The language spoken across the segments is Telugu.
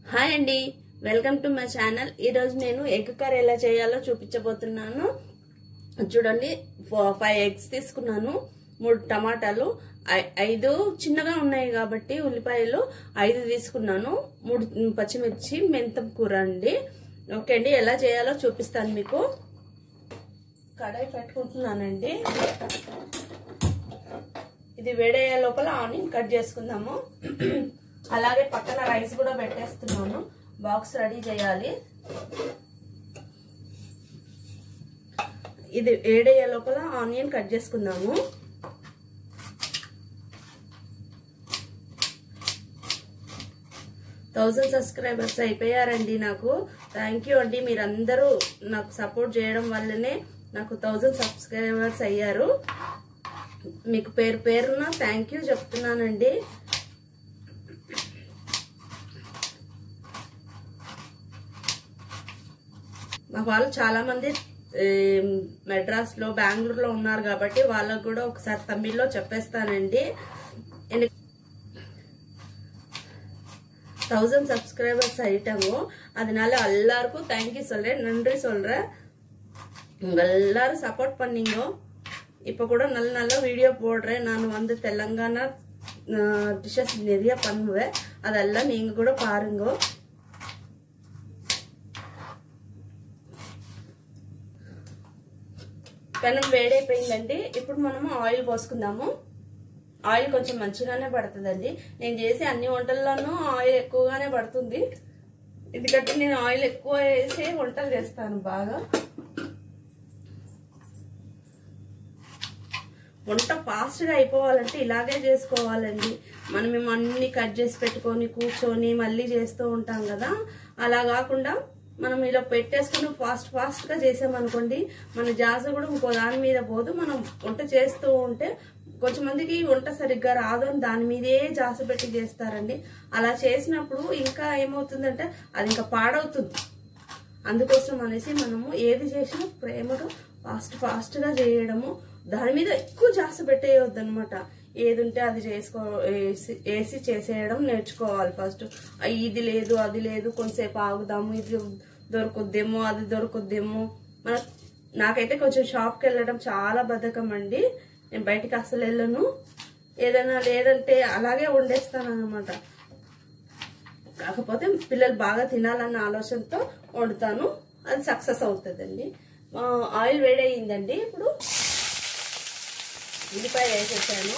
హాయ్ అండి వెల్కమ్ టు మై ఛానల్ ఈరోజు నేను ఎగ్ కర్రీ ఎలా చేయాలో చూపించబోతున్నాను చూడండి ఫైవ్ ఎగ్స్ తీసుకున్నాను మూడు టమాటాలు ఐ- ఐదు చిన్నగా ఉన్నాయి కాబట్టి ఉల్లిపాయలు ఐదు తీసుకున్నాను మూడు పచ్చిమిర్చి మెంతం కూర అండి ఓకే అండి ఎలా చేయాలో చూపిస్తాను మీకు కడాయి పెట్టుకుంటున్నానండి ఇది వేడయ్యే లోపల ఆనియన్ కట్ చేసుకుందాము అలాగే పక్కన రైస్ కూడా పెట్టేస్తున్నాను బాక్స్ రెడీ చేయాలి ఇది వేడయ్యే లోపల ఆనియన్ కట్ చేసుకుందాము థౌజండ్ సబ్స్క్రైబర్స్ అయిపోయారండి నాకు థ్యాంక్ యూ అండి మీరందరూ నాకు సపోర్ట్ చేయడం వల్లనే నాకు థౌజండ్ సబ్స్క్రైబర్స్ అయ్యారు మీకు పేరు పేరున థ్యాంక్ యూ చెప్తున్నానండి మా వాళ్ళు చాలా మంది మెడ్రాస్ లో బెంగళూరులో ఉన్నారు కాబట్టి వాళ్ళకు కూడా ఒకసారి తమిళ్లో చెప్పేస్తానండి தௌசண்ட் சப்ஸ்கிரைபர்ஸ் ஆயிட்டாங்க அதனால எல்லாருக்கும் தேங்க்யூ சொல்றேன் நன்றி சொல்றேன் உங்க எல்லாரும் சப்போர்ட் பண்ணீங்க இப்போ கூட நல்ல நல்ல வீடியோ போடுறேன் நான் வந்து தெலங்கானா டிஷ்ஷஸ் நிறைய பண்ணுவேன் அதெல்லாம் நீங்க கூட பாருங்க పెనం వేడైపోయిందండి ఇప్పుడు మనము ఆయిల్ పోసుకుందాము ఆయిల్ కొంచెం మంచిగానే పడుతుందండి నేను చేసే అన్ని వంటల్లోనూ ఆయిల్ ఎక్కువగానే పడుతుంది ఎందుకంటే నేను ఆయిల్ ఎక్కువ వేసి వంటలు చేస్తాను బాగా వంట ఫాస్ట్గా అయిపోవాలంటే ఇలాగే చేసుకోవాలండి మనం మేము అన్ని కట్ చేసి పెట్టుకొని కూర్చొని మళ్ళీ చేస్తూ ఉంటాం కదా అలా కాకుండా మనం ఇలా పెట్టేసుకుని ఫాస్ట్ ఫాస్ట్గా చేసామనుకోండి మన జాస కూడా ఇంకో దాని మీద పోదు మనం వంట చేస్తూ ఉంటే కొంచెం మందికి వంట సరిగ్గా రాదు అని దాని మీదే జాస పెట్టి చేస్తారండి అలా చేసినప్పుడు ఇంకా ఏమవుతుందంటే అది ఇంకా పాడవుతుంది అందుకోసం అనేసి మనము ఏది చేసినా ప్రేమగా ఫాస్ట్ ఫాస్ట్గా చేయడము దాని మీద ఎక్కువ జాస పెట్టేయొద్దు అనమాట ఏది ఉంటే అది చేసుకో వేసి వేసి చేసేయడం నేర్చుకోవాలి ఫస్ట్ ఇది లేదు అది లేదు కొంతసేపు ఆగుదాము ఇది దొరుకుద్దేమో అది దొరుకుద్దేమో మన నాకైతే కొంచెం షాప్కి వెళ్ళడం చాలా బద్ధకం అండి నేను బయటికి అసలు వెళ్ళను ఏదైనా లేదంటే అలాగే వండేస్తాను అనమాట కాకపోతే పిల్లలు బాగా తినాలన్న ఆలోచనతో వండుతాను అది సక్సెస్ అవుతుందండి ఆయిల్ వేడయిందండి ఇప్పుడు ఉల్లిపాయ వేసేసాను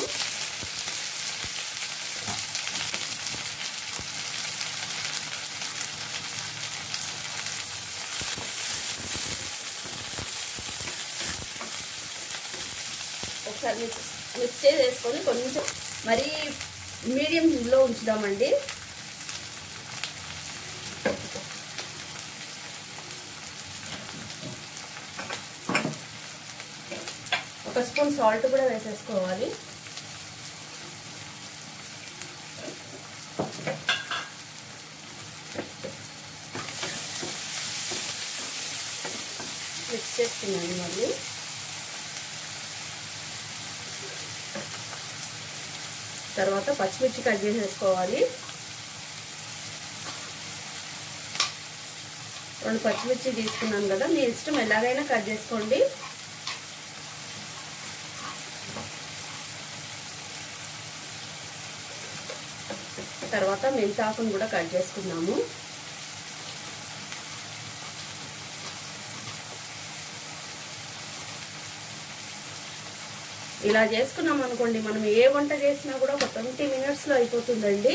ఒకసారి మిక్స్ మిక్స్ చేసేసుకొని కొంచెం మరీ మీడియంలో ఉంచుదామండి ఒక స్పూన్ సాల్ట్ కూడా వేసేసుకోవాలి మిక్స్ చేసుకున్నాను మళ్ళీ తర్వాత పచ్చిమిర్చి కట్ చేసేసుకోవాలి రెండు పచ్చిమిర్చి తీసుకున్నాను కదా మీ ఇష్టం ఎలాగైనా కట్ చేసుకోండి తర్వాత మెంతాకును కూడా కట్ చేసుకున్నాము ఇలా చేసుకున్నాం అనుకోండి మనం ఏ వంట చేసినా కూడా ఒక ట్వంటీ మినిట్స్లో అయిపోతుందండి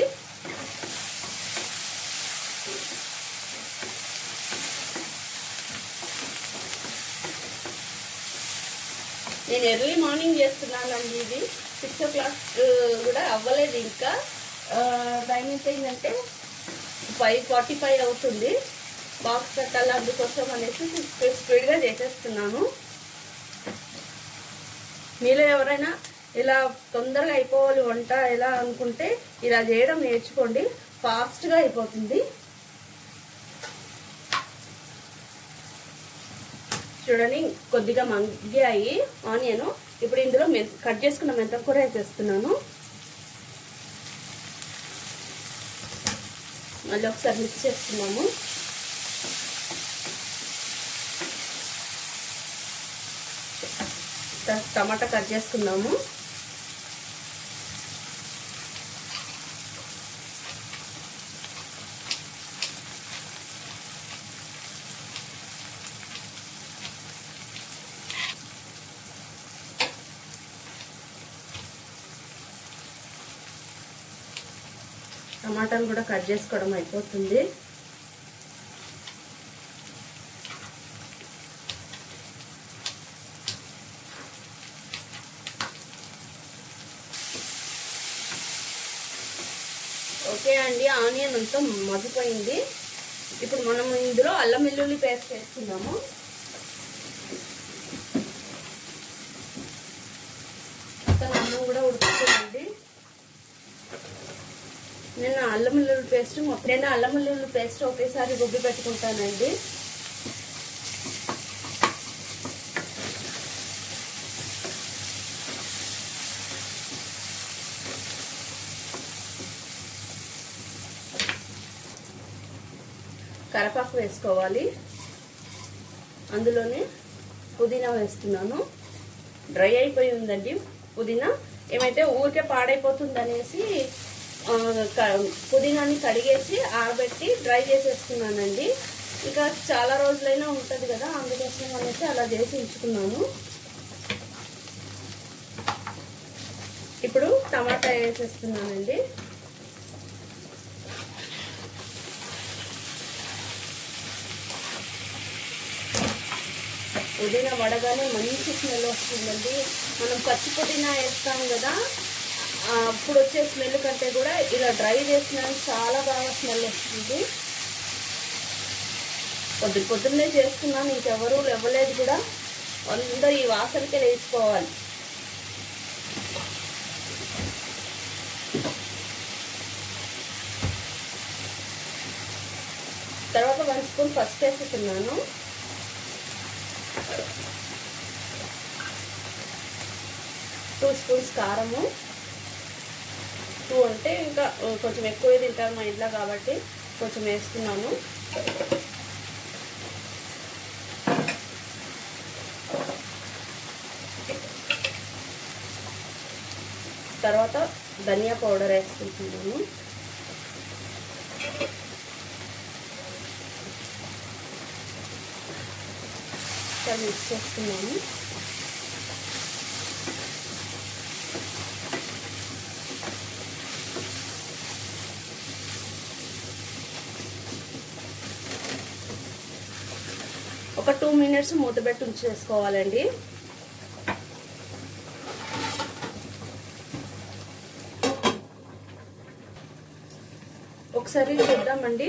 నేను ఎర్లీ మార్నింగ్ చేస్తున్నానండి ఇది సిక్స్ ఓ క్లాక్ కూడా అవ్వలేదు ఇంకా టైం ఎంత అయిందంటే ఫైవ్ ఫార్టీ ఫైవ్ అవుతుంది బాక్స్ కట్టాలి అందుకోసం అనేసి స్పీడ్గా చేసేస్తున్నాను మీలో ఎవరైనా ఇలా తొందరగా అయిపోవాలి వంట ఎలా అనుకుంటే ఇలా చేయడం నేర్చుకోండి ఫాస్ట్గా అయిపోతుంది చూడండి కొద్దిగా మగ్గాయి ఆనియన్ ఇప్పుడు ఇందులో కట్ చేసుకున్న మెంతం కూర వేసేస్తున్నాను మళ్ళీ ఒకసారి మిక్స్ చేసుకున్నాము టమాటా కట్ చేసుకున్నాము టమాటాలు కూడా కట్ చేసుకోవడం అయిపోతుంది ఓకే అండి ఆనియన్ అంతా మగ్గిపోయింది ఇప్పుడు మనం ఇందులో అల్లం వెల్లుల్లి పేస్ట్ వేసుకుందాము అతను అన్నం కూడా ఉడుకుతుందండి నేను అల్లం వెల్లుల్లి పేస్ట్ మొత్తం నేను అల్లం వెల్లుల్లి పేస్ట్ ఒకేసారి రుబ్బి పెట్టుకుంటానండి కరపాకు వేసుకోవాలి అందులోనే పుదీనా వేస్తున్నాను డ్రై అయిపోయి ఉందండి పుదీనా ఏమైతే ఊరికే పాడైపోతుంది అనేసి పుదీనాని కడిగేసి ఆరబెట్టి డ్రై చేసేసుకున్నానండి ఇంకా చాలా రోజులైనా ఉంటుంది కదా అందుకోసం అనేసి అలా చేసి ఉంచుకున్నాను ఇప్పుడు టమాటా వేసేస్తున్నానండి పుదీనా వడగానే మంచి స్మెల్ వస్తుందండి మనం పచ్చి పుదీనా వేస్తాం కదా అప్పుడు వచ్చే స్మెల్ కంటే కూడా ఇలా డ్రై చేసిన చాలా బాగా స్మెల్ వస్తుంది పొద్దు పొద్దున్నే చేసుకున్నాను ఇంకెవరూ ఇవ్వలేదు కూడా అందరూ ఈ వాసనకే లేచిపోవాలి తర్వాత వన్ స్పూన్ ఫస్ట్ వేసుకున్నాను టూ స్పూన్స్ కారము టూ అంటే ఇంకా కొంచెం ఎక్కువ తింటారు మా ఇంట్లో కాబట్టి కొంచెం వేస్తున్నాను తర్వాత ధనియా పౌడర్ వేసుకుంటున్నాను మిక్స్ చేసుకున్నాను ఒక టూ మినిట్స్ మూత పెట్టి ఉంచేసుకోవాలండి ఒకసారి చూద్దామండి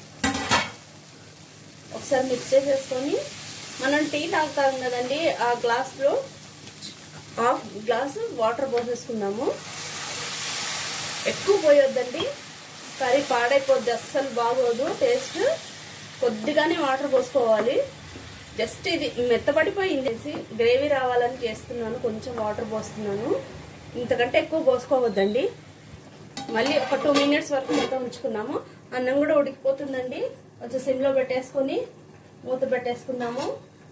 ఒకసారి మిక్స్ చేసేసుకొని మనం టీ తాగుతాం కదండి ఆ గ్లాస్లో హాఫ్ గ్లాస్ వాటర్ పోసేసుకున్నాము ఎక్కువ పోయొద్దండి కర్రీ పాడైపోద్ది అస్సలు బాగోదు టేస్ట్ కొద్దిగానే వాటర్ పోసుకోవాలి జస్ట్ ఇది మెత్తపడిపోయింది గ్రేవీ రావాలని చేస్తున్నాను కొంచెం వాటర్ పోస్తున్నాను ఇంతకంటే ఎక్కువ పోసుకోవద్దండి మళ్ళీ ఒక టూ మినిట్స్ వరకు మూత ఉంచుకున్నాము అన్నం కూడా ఉడికిపోతుందండి కొంచెం సిమ్లో పెట్టేసుకొని మూత పెట్టేసుకున్నాము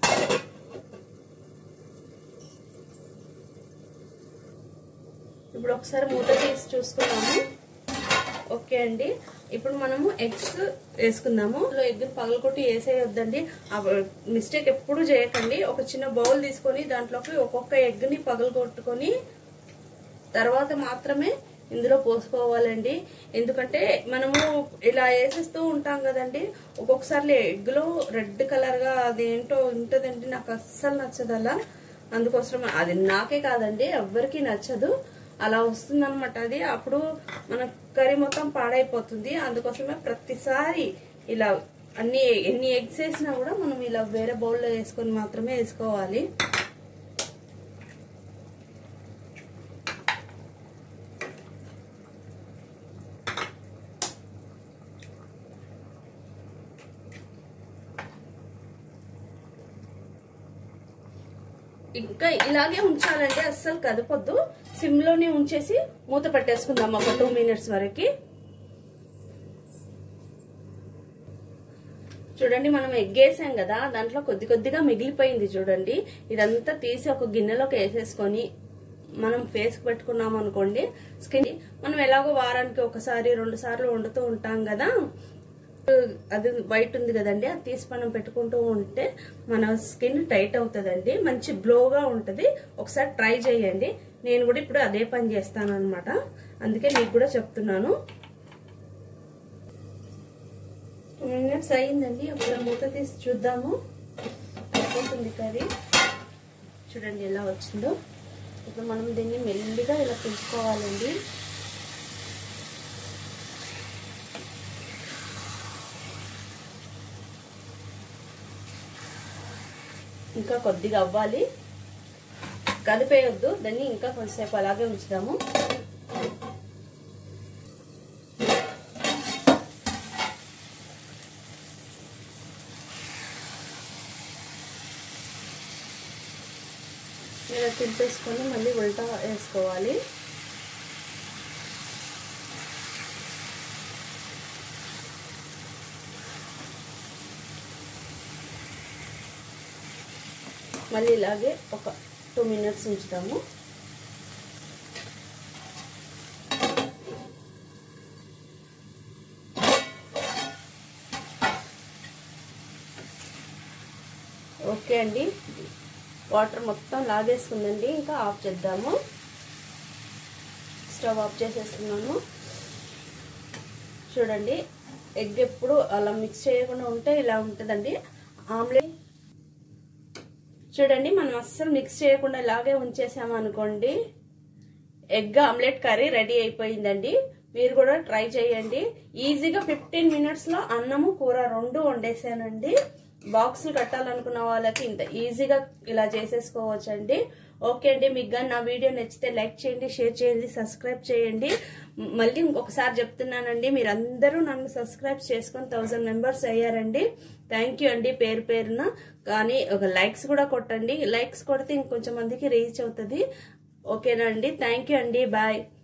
ఇప్పుడు ఒకసారి మూత తీసి చూసుకున్నాము ఓకే అండి ఇప్పుడు మనము ఎగ్స్ వేసుకుందాము ఎగ్ పగలకొట్టి వేసేయొద్దండి మిస్టేక్ ఎప్పుడు చేయకండి ఒక చిన్న బౌల్ తీసుకొని దాంట్లోకి ఒక్కొక్క ఎగ్ని పగలగొట్టుకొని తర్వాత మాత్రమే ఇందులో పోసుకోవాలండి ఎందుకంటే మనము ఇలా వేసేస్తూ ఉంటాం కదండి ఒక్కొక్కసారి ఎగ్లో రెడ్ కలర్గా అది ఏంటో ఉంటుందండి నాకు అస్సలు నచ్చదు అలా అందుకోసం అది నాకే కాదండి ఎవ్వరికీ నచ్చదు అలా వస్తుందన్నమాట అది అప్పుడు మన కర్రీ మొత్తం పాడైపోతుంది అందుకోసమే ప్రతిసారి ఇలా అన్ని ఎన్ని ఎగ్స్ వేసినా కూడా మనం ఇలా వేరే బౌల్లో వేసుకొని మాత్రమే వేసుకోవాలి ఇంకా ఇలాగే ఉంచాలంటే అస్సలు కదపొద్దు సిమ్ లోనే ఉంచేసి మూత పెట్టేసుకుందాం ఒక టూ మినిట్స్ వరకు చూడండి మనం ఎగ్గేసాం కదా దాంట్లో కొద్ది కొద్దిగా మిగిలిపోయింది చూడండి ఇదంతా తీసి ఒక గిన్నెలోకి వేసేసుకొని మనం ఫేస్ పెట్టుకున్నాం అనుకోండి స్కిన్ మనం ఎలాగో వారానికి ఒకసారి రెండు సార్లు వండుతూ ఉంటాం కదా అది వైట్ ఉంది కదండి అది తీసి మనం పెట్టుకుంటూ ఉంటే మన స్కిన్ టైట్ అవుతుందండి మంచి గ్లోగా ఉంటుంది ఒకసారి ట్రై చేయండి నేను కూడా ఇప్పుడు అదే పని చేస్తాను అనమాట అందుకే మీకు కూడా చెప్తున్నాను టూ మినిట్స్ అయిందండి ఒకసారి మూత తీసి చూద్దాము అయిపోతుంది కర్రీ చూడండి ఎలా వచ్చిందో ఇప్పుడు మనం దీన్ని మెల్లిగా ఇలా పెంచుకోవాలండి ఇంకా కొద్దిగా అవ్వాలి కదిపేయొద్దు దాన్ని ఇంకా కొంచెంసేపు అలాగే ఉంచుదాము ఇలా తింపేసుకొని మళ్ళీ ఉల్టా వేసుకోవాలి మళ్ళీ ఇలాగే ఒక టూ మినిట్స్ ఉంచుతాము ఓకే అండి వాటర్ మొత్తం లాగేసుకుందండి ఇంకా ఆఫ్ చేద్దాము స్టవ్ ఆఫ్ చేసేస్తున్నాను చూడండి ఎగ్ ఎప్పుడు అలా మిక్స్ చేయకుండా ఉంటే ఇలా ఉంటుందండి ఆమ్లెట్ చూడండి మనం అస్సలు మిక్స్ చేయకుండా ఇలాగే ఉంచేసాము అనుకోండి ఎగ్ ఆమ్లెట్ కర్రీ రెడీ అయిపోయిందండి మీరు కూడా ట్రై చేయండి ఈజీగా ఫిఫ్టీన్ మినిట్స్లో అన్నము కూర రెండు వండేసానండి బాక్సులు కట్టాలనుకున్న వాళ్ళకి ఇంత ఈజీగా ఇలా చేసేసుకోవచ్చండి ఓకే అండి మీకు కానీ నా వీడియో నచ్చితే లైక్ చేయండి షేర్ చేయండి సబ్స్క్రైబ్ చేయండి మళ్ళీ ఇంకొకసారి చెప్తున్నానండి మీరు అందరూ నన్ను సబ్స్క్రైబ్ చేసుకొని థౌజండ్ మెంబర్స్ అయ్యారండి థ్యాంక్ యూ అండి పేరు పేరున కానీ ఒక లైక్స్ కూడా కొట్టండి లైక్స్ కొడితే ఇంకొంచెం మందికి రీచ్ అవుతుంది ఓకేనా అండి థ్యాంక్ యూ అండి బాయ్